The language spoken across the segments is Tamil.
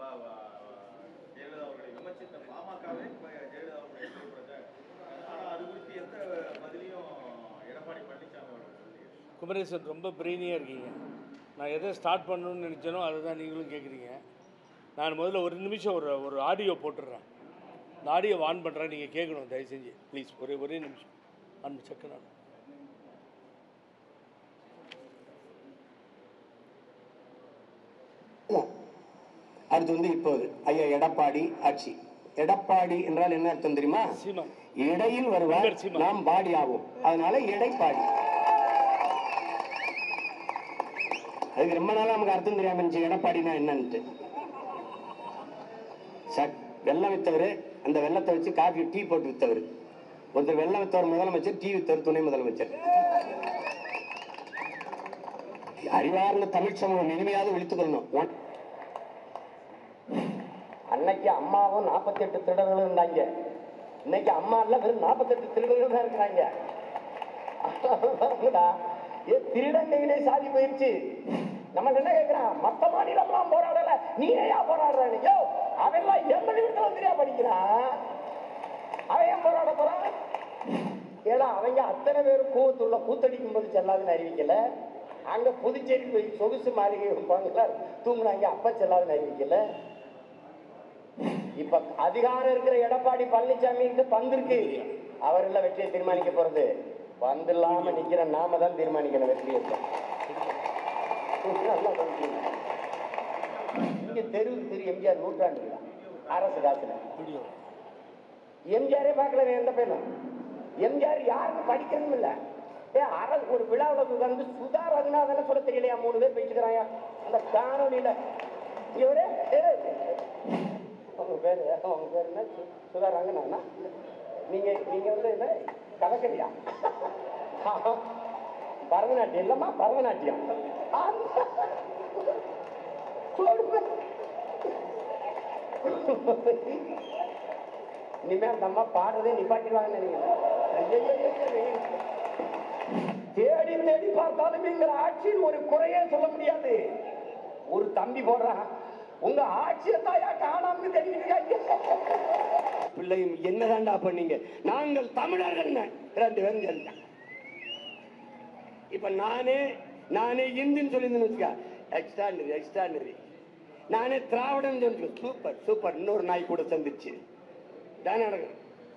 ஜெயலலிதா அவர்களை விமர்சித்த பாமகவே இப்ப ஜெயலலிதா அவர்களை எதிர்க்கிறாங்க. ஆனா அது குறித்து எந்த பதிலையும் எடப்பாடி பழனிசாமி அவர்கள் சொல்லி குமரேசன் ரொம்ப பிரெயினியாக இருக்கீங்க நான் எதை ஸ்டார்ட் பண்ணணும்னு நினச்சேனோ அதை தான் நீங்களும் கேட்குறீங்க நான் முதல்ல ஒரு நிமிஷம் ஒரு ஒரு ஆடியோ போட்டுடுறேன் இந்த ஆடியோ ஆன் பண்ணுறேன் நீங்கள் கேட்கணும் தயவு செஞ்சு ப்ளீஸ் ஒரே ஒரே நிமிஷம் ஆன் செக்கு நான் அடுத்து வந்து இப்போ ஐயா எடப்பாடி ஆட்சி எடப்பாடி என்றால் என்ன அர்த்தம் தெரியுமா சீமான் இடையில் வருவார் நம்பர் சீமான். நாம் பாடி ஆகும் அதனால எடைப்பாடி அதுக்கு ரொம்ப நாளா நமக்கு அர்த்தம் தெரியாம இருந்துச்சு எடப்பாடினா என்னன்ட்டு சட் வெள்ளம் வித்தவர் அந்த வெள்ளத்தை வச்சு காஃபி டீ போட்டு வித்தவர் ஒருத்தர் வெள்ளம் வித்தவர் முதலமைச்சர் டீ வித்தவர் துணை முதலமைச்சர் அறிவார்ந்த தமிழ் சமூகம் இனிமையாவது விழித்துக் கொள்ளணும் ஒன்- அன்னைக்கு அம்மாவும் நாற்பத்தி எட்டு திருடர்களும் இருந்தாங்க இன்னைக்கு அம்மா எல்லாம் வெறும் நாற்பத்தெட்டு திருடர்கள் தான் இருக்கிறாங்க ஆமாடா. ஏ திருடங்கையிலே சாதி போயிருச்சு நம்ம என்ன கேட்கிறான் மத்த மாநிலம்லாம் போராடல நீ ஏன் போராடுறான் யோ அவெல்லாம் எண்பது விடத்துல தெரியா படிக்கிறான் அவன் ஏன் போராட போறான் ஏன்னா அவங்க அத்தனை பேரும் கூவத்துள்ள கூத்தடிக்கும் போது செல்லாதுன்னு அறிவிக்கல அங்க புதுச்சேரி போய் சொகுசு மாளிகை வைப்பாங்களா தூங்குனாங்க அப்ப செல்லாதுன்னு அறிவிக்கல இப்ப அதிகாரம் இருக்கிற எடப்பாடி பழனிசாமிக்கு பந்திருக்கு அவர் எல்லாம் வெற்றியை தீர்மானிக்க போறது பந்து இல்லாம நிக்கிற நாம தான் தீர்மானிக்கணும் வெற்றியை நல்லா கவனிக்கணும். இங்க தெருவுக்கு தெரு எம்ஜிஆர் நூற்றாண்டு விழா. அரசு காசுல வீடியோ எம்ஜிஆரே பார்க்கல எந்த பையனும் எம்ஜிஆர் யாருன்னு படிக்கணும் இல்ல ஏ அரசு ஒரு விழாவில் உட்கார்ந்து சுதா ரகுநாதன சொல்ல தெரியலையா மூணு பேர் பேசிக்கிறாங்க அந்த காணொலியில இவரே ஏய், உங்க பேரு உங்க பேர் என்ன சு- சுதா ரங்கநாதனா நீங்க நீங்க வந்து என்ன கதக்கலியா பரதநாட்டியம் இல்லம்மா பரதநாட்டியம் இனிமே அந்த அம்மா பாடுறதே நிப்பாட்டிடுவாங்கன்னு நினைக்கிறேன் ஐயையையையே. தேடி தேடி பார்த்தாலும் எங்கள் ஆட்சியில் ஒரு குறையே சொல்ல முடியாது ஒரு தம்பி போடுறான் உங்க ஆட்சியை தாயா காணாம தெரியுது பிள்ளையும் என்னதான்டா பண்ணீங்க நாங்கள் தமிழர்கள் ரெண்டு பேரும் சொல்லிட்டான் இப்ப நானே நானே இந்துன்னு சொல்லியிருந்தேன்னு வச்சுக்க எக்ஸ்ட்ரானரி எக்ஸ்ட்ரானரி நானே திராவிடன் சொல்லி சூப்பர் சூப்பர் இன்னொரு நாய் கூட சந்திச்சு தானே நடக்கும்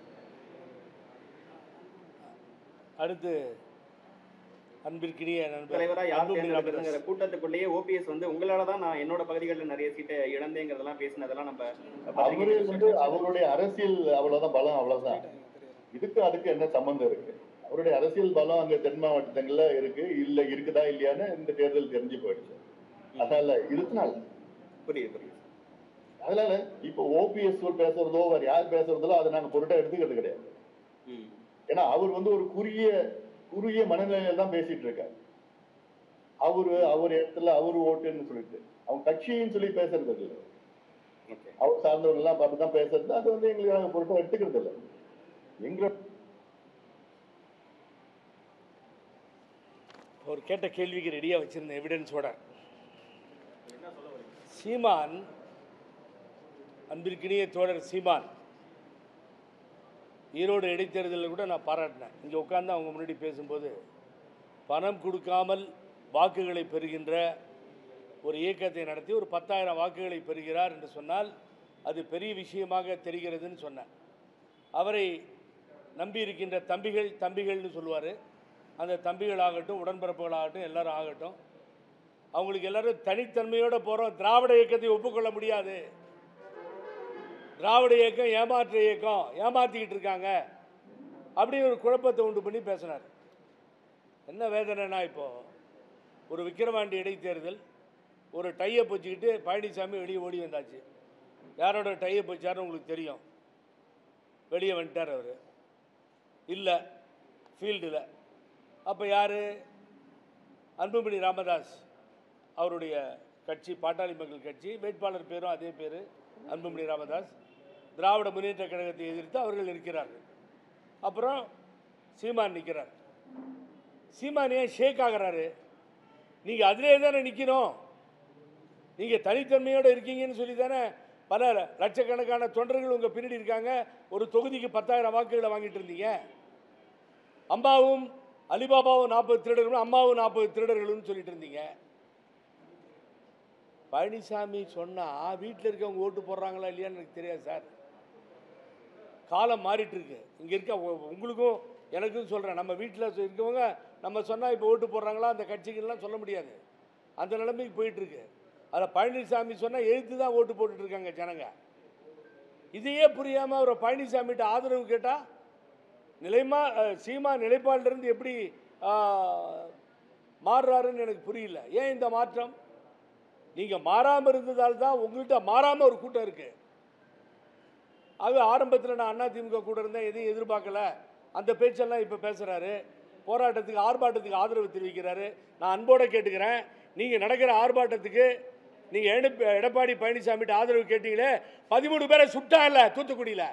அடுத்து அன்பிற்கினிய நண்பர் தலைவரா யார் அன்புமணி ராமதாஸ். தேர்ந்தெடுக்கிறதுங்கிற கூட்டத்துக்குள்ளேயே ஓபிஎஸ் வந்து உங்களால தான் நான் என்னோட பகுதிகளில் நிறைய சீட்டை இழந்தேங்கிறதெல்லாம் பேசினதெல்லாம் நம்ம அவரு வந்து அவருடைய அரசியல் அவ்வளவுதான் பலம் அவ்வளவுதான் இதுக்கு அதுக்கு என்ன சம்பந்தம் இருக்கு அவருடைய அரசியல் பலம் அங்க தென் மாவட்டங்கள்ல இருக்கு இல்ல இருக்குதா இல்லையான்னு இந்த தேர்தல் தெரிஞ்சு போயிடுச்சு அதனால இதனால புரியுது புரியுது அதனால இப்போ ஓபிஎஸ் பேசுறதோ வேற யார் பேசுறதோ அதை நாங்க பொருட்டா எடுத்துக்கிறது கிடையாது ம் ஏன்னா அவர் வந்து ஒரு குறுகிய குறுகிய மனநிலையில தான் பேசிட்டு இருக்காரு அவரு அவர் இடத்துல அவரு ஓட்டுன்னு சொல்லிட்டு அவங்க கட்சின்னு சொல்லி பேசுறது இல்லை ஓகே அவர் சார்ந்தவங்க எல்லாம் பார்த்து தான் பேசுறது அது வந்து எங்களுக்கு நாங்க பொருட்டா எடுத்துக்கிறது இல்லை எங்க அவர் கேட்ட கேள்விக்கு ரெடியாக வச்சிருந்த எவிடன்ஸோட சீமான் அன்பிற்கினிய தோழர் சீமான் ஈரோடு இடைத்தேர்தலில் கூட நான் பாராட்டினேன் இங்கே உட்காந்து அவங்க முன்னாடி பேசும்போது பணம் கொடுக்காமல் வாக்குகளை பெறுகின்ற ஒரு இயக்கத்தை நடத்தி ஒரு பத்தாயிரம் வாக்குகளை பெறுகிறார் என்று சொன்னால் அது பெரிய விஷயமாக தெரிகிறதுன்னு சொன்னேன் அவரை நம்பி இருக்கின்ற தம்பிகள் தம்பிகள்னு சொல்லுவார் அந்த தம்பிகள் ஆகட்டும் உடன்பிறப்புகள் ஆகட்டும் எல்லாரும் ஆகட்டும் அவங்களுக்கு எல்லாரும் தனித்தன்மையோடு போகிறோம் திராவிட இயக்கத்தை ஒப்புக்கொள்ள முடியாது திராவிட இயக்கம் ஏமாற்று இயக்கம் ஏமாற்றிக்கிட்டு இருக்காங்க அப்படின்னு ஒரு குழப்பத்தை உண்டு பண்ணி பேசினார் என்ன வேதனைனா இப்போ ஒரு விக்கிரவாண்டி இடைத்தேர்தல் ஒரு டையை வச்சுக்கிட்டு பழனிசாமி வெளியே ஓடி வந்தாச்சு யாரோட டையை வச்சாருன்னு உங்களுக்கு தெரியும் வெளியே வந்துட்டார் அவர் இல்லை ஃபீல்டில் அப்போ யார் அன்புமணி ராமதாஸ் அவருடைய கட்சி பாட்டாளி மக்கள் கட்சி வேட்பாளர் பேரும் அதே பேர் அன்புமணி ராமதாஸ் திராவிட முன்னேற்ற கழகத்தை எதிர்த்து அவர்கள் இருக்கிறார்கள் அப்புறம் சீமான் நிற்கிறார் சீமான் ஏன் ஷேக் ஆகிறாரு நீங்கள் அதிலே தானே நிற்கணும் நீங்கள் தனித்தன்மையோடு இருக்கீங்கன்னு சொல்லி தானே பல லட்சக்கணக்கான தொண்டர்கள் உங்கள் பின்னாடி இருக்காங்க ஒரு தொகுதிக்கு பத்தாயிரம் வாக்குகளை வாங்கிட்டு இருந்தீங்க அம்பாவும் அலிபாபாவும் நாற்பது திருடர்களும் அம்மாவும் நாற்பது திருடர்களும் சொல்லிட்டு இருந்தீங்க பழனிசாமி சொன்னா வீட்டில் இருக்கவங்க ஓட்டு போடுறாங்களா இல்லையான்னு எனக்கு தெரியாது சார் காலம் மாறிட்டு இருக்கு இங்கே இருக்க உ- உங்களுக்கும் எனக்கும் சொல்கிறேன் நம்ம வீட்டில் இருக்கவங்க நம்ம சொன்னால் இப்போ ஓட்டு போடுறாங்களா அந்த கட்சிகள்லாம் சொல்ல முடியாது அந்த நிலைமைக்கு போயிட்டு இருக்கு அதில் பழனிசாமி சொன்னால் எழுத்து தான் ஓட்டு போட்டுட்டு இருக்காங்க ஜனங்க இதையே புரியாமல் அவரை பழனிசாமிகிட்ட ஆதரவு கேட்டால் நிலைமா அஹ், சீமா நிலைப்பாட்டிலிருந்து எப்படி ஆஹ், மாறுறாருன்னு எனக்கு புரியல ஏன் இந்த மாற்றம் நீங்கள் மாறாமல் இருந்ததால் தான் உங்கள்கிட்ட மாறாமல் ஒரு கூட்டம் இருக்குது அது ஆரம்பத்தில் நான் அதிமுக கூட இருந்தேன் எதையும் எதிர்பார்க்கல அந்த பேச்செல்லாம் இப்போ பேசுகிறாரு போராட்டத்துக்கு ஆர்ப்பாட்டத்துக்கு ஆதரவு தெரிவிக்கிறாரு நான் அன்போடு கேட்டுக்கிறேன் நீங்கள் நடக்கிற ஆர்ப்பாட்டத்துக்கு நீங்கள் எடப்ப எடப்பாடி பழனிசாமிகிட்ட ஆதரவு கேட்டீங்களே பதிமூணு பேரை சுட்டா இல்லை தூத்துக்குடியில்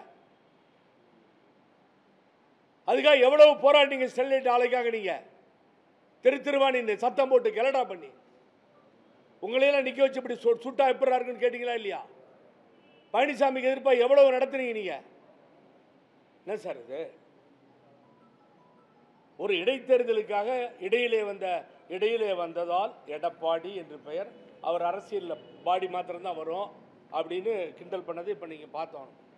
அதுக்காக எவ்வளவு போராட்டிங்க ஸ்டெர்லைட் ஆலைக்காக நீங்கள் திரு திருவாணி இந்த சத்தம் போட்டு கெலடா பண்ணி உங்களையெல்லாம் நிற்க வச்சு இப்படி சு- சுட்டா எப்படி இருக்குன்னு கேட்டிங்களா இல்லையா பழனிசாமிக்கு எதிர்ப்பாக எவ்வளவு நடத்துனீங்க நீங்க என்ன சார் இது ஒரு இடைத்தேர்தலுக்காக இடையிலே வந்த இடையிலே வந்ததால் எடப்பாடி என்று பெயர் அவர் அரசியலில் பாடி மாத்திரம்தான் வரும் அப்படின்னு கிண்டல் பண்ணதை இப்போ நீங்கள் பார்த்தோம்